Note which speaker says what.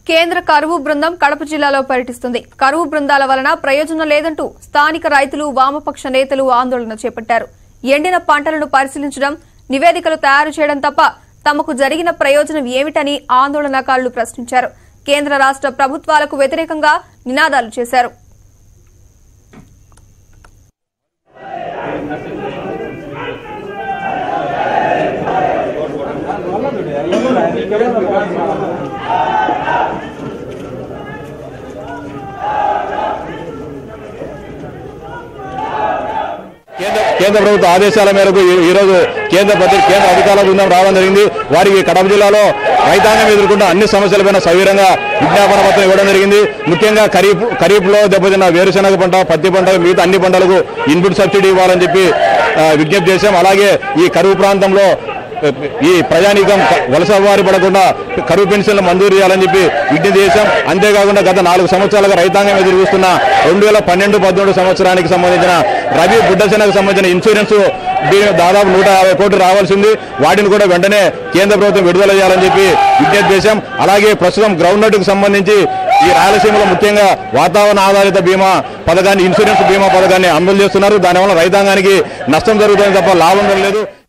Speaker 1: కేంద్ర కరువు బృందం కడప జిల్లాలో పర్యటిస్తుంది కరువు బృందాల వలన ప్రయోజనం లేదంటూ స్థానిక రైతులు వామపక్ష నేతలు ఆందోళన చేపట్టారు ఎండిన పంటలను పరిశీలించడం నివేదికలు తయారు చేయడం తప్ప తమకు జరిగిన ప్రయోజనం ఏమిటని ఆందోళనకారులు ప్రశ్నించారు కేంద్ర రాష్ట్ర ప్రభుత్వాలకు వ్యతిరేకంగా నినాదాలు చేశారు
Speaker 2: కేంద్ర కేంద్ర ప్రభుత్వ ఆదేశాల మేరకు ఈ- ఈ రోజు కేంద్ర ప్రతి- కేంద్ర అధికారుల బృందం రావడం జరిగింది వారికి కడప జిల్లాలో రైతాంగం ఎదుర్కొంటున్న అన్ని సమస్యలపైన సవివరంగా విజ్ఞాపన పత్రం ఇవ్వడం జరిగింది ముఖ్యంగా ఖరీఫ్ ఖరీఫ్ లో దెబ్బతిన్న వేరుశనగ పంట పత్తి పంట మిగతా అన్ని పంటలకు ఇన్పుట్ సబ్సిడీ ఇవ్వాలని చెప్పి ఆ, విజ్ఞప్తి చేశాం అలాగే ఈ కరువు ప్రాంతంలో ఈ ప్రజానీకం వలస వారి పడకుండా కరువు పెన్షన్లు మంజూరు చేయాలని చెప్పి విజ్ఞప్తి చేశాం అంతేకాకుండా గత నాలుగు సంవత్సరాలుగా రైతాంగం ఎదురు చూస్తున్న రెండు వేల పన్నెండు పదమూడు సంవత్సరానికి సంబంధించిన రబీ బుడ్డశనకు సంబంధించిన ఇన్సూరెన్స్ దీని దాదాపు నూట యాభై కోట్లు రావాల్సింది వాటిని కూడా వెంటనే కేంద్ర ప్రభుత్వం విడుదల చేయాలని చెప్పి విజ్ఞప్తి చేశాం అలాగే ప్రస్తుతం గ్రౌండ్ నట్ కు సంబంధించి ఈ రాయలసీమలో ముఖ్యంగా వాతావరణ ఆధారిత బీమా పథకాన్ని ఇన్సూరెన్స్ బీమా పథకాన్ని అమలు చేస్తున్నారు దానివల్ల రైతాంగానికి నష్టం జరుగుతుంది తప్ప లాభం జరగలేదు